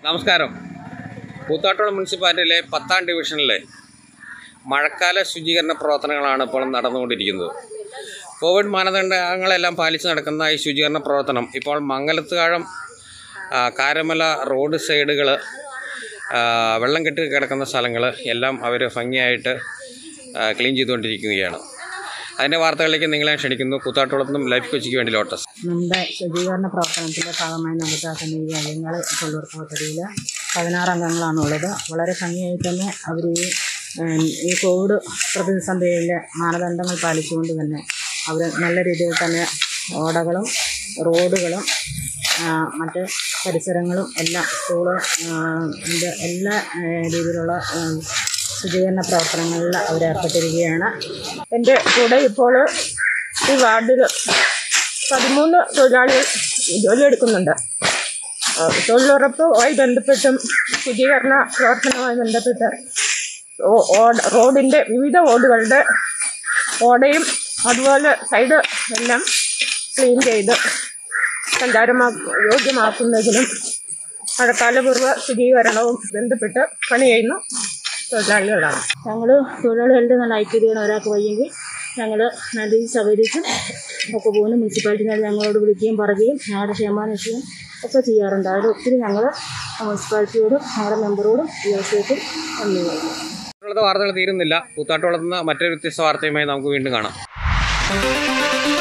നമസ്കാരം കൂത്താട്ടോളം മുനിസിപ്പാലിറ്റിയിലെ പത്താം ഡിവിഷനിലെ മഴക്കാല ശുചീകരണ പ്രവർത്തനങ്ങളാണ് ഇപ്പോൾ നടന്നുകൊണ്ടിരിക്കുന്നത് കോവിഡ് മാനദണ്ഡങ്ങളെല്ലാം പാലിച്ച് നടക്കുന്ന ഈ ശുചീകരണ പ്രവർത്തനം ഇപ്പോൾ മംഗലത്തുകാഴം ആ, കാരമല റോഡ് സൈഡുകൾ വെള്ളം കെട്ടി കിടക്കുന്ന സ്ഥലങ്ങൾ എല്ലാം അവർ ഭംഗിയായിട്ട് ആ, ക്ലീൻ ചെയ്തുകൊണ്ടിരിക്കുകയാണ് അതിൻ്റെ വാർത്തകളിലേക്ക് നിങ്ങളെ ക്ഷണിക്കുന്നു കൂത്താട്ടോളത്തുനിന്നും ലൈഫ് കൊച്ചിക്ക് വേണ്ടി ലോട്ടസ് നമ്മുടെ ശുചീകരണ പ്രവർത്തനത്തിൻ്റെ ഭാഗമായി നടത്താക്കുന്ന ഈ അംഗങ്ങൾ തൊഴിലുറപ്പ് പദ്ധതിയിൽ പതിനാറ് അംഗങ്ങളാണുള്ളത് വളരെ ഭംഗിയായി തന്നെ അവർ ഈ ഉം, ഈ കോവിഡ് പ്രതിസന്ധിയിലെ മാനദണ്ഡങ്ങൾ പാലിച്ചുകൊണ്ട് തന്നെ അവർ നല്ല രീതിയിൽ തന്നെ ഓടകളും റോഡുകളും ആ, മറ്റ് പരിസരങ്ങളും എല്ലാം സ്കൂള് ആ, ഇത് എല്ലാ ആ, രീതിയിലുള്ള ആ, ശുചീകരണ പ്രവർത്തനങ്ങളിൽ അവരേർപ്പെട്ടിരിക്കുകയാണ് എൻ്റെ കൂടെ ഇപ്പോൾ ഈ വാർഡിൽ പതിമൂന്ന് തൊഴിലാളികൾ ജോലിയെടുക്കുന്നുണ്ട് ആ, തൊഴിലുറപ്പുമായി ബന്ധപ്പെട്ടും ശുചീകരണ പ്രവർത്തനവുമായി ബന്ധപ്പെട്ട് ഓ- ഓട- റോഡിൻ്റെ വിവിധ ഓടുകളുടെ ഓടയും അതുപോലെ സൈഡ് എല്ലാം ക്ലീൻ ചെയ്ത് സഞ്ചാരമാ യോഗ്യമാക്കുന്നതിനും മഴക്കാലപൂർവ്വ ശുചീകരണവും ബന്ധപ്പെട്ട് പണി ചെയ്യുന്ന തൊഴിലാളികളാണ് ഞങ്ങൾ തൊഴിലാളികളുടെ നല്ല ഐക്യതയാണ് ഒരാൾക്ക് വയ്യെങ്കിൽ ഞങ്ങൾ നല്ല രീതിയിൽ സഹകരിച്ചും ഒക്കെ പോകുന്നു മുനിസിപ്പാലിറ്റിയിൽ ഞങ്ങളോട് വിളിക്കുകയും പറയുകയും ഞങ്ങളുടെ ക്ഷേമാന്വേഷിക്കുകയും ഒക്കെ ചെയ്യാറുണ്ട് അതിൽ ഒത്തിരി ഞങ്ങൾ മുനിസിപ്പാലിറ്റിയോടും ഞങ്ങളുടെ മെമ്പറോടും ഈ അവസരത്തിൽ നന്ദി പറയുന്നു ഇപ്പോഴത്തെ വാർത്തകൾ തീരുന്നില്ല കൂത്താട്ടോളത്തുനിന്ന് മറ്റൊരു വ്യത്യസ്ത വാർത്തയുമായി നമുക്ക് വീണ്ടും കാണാം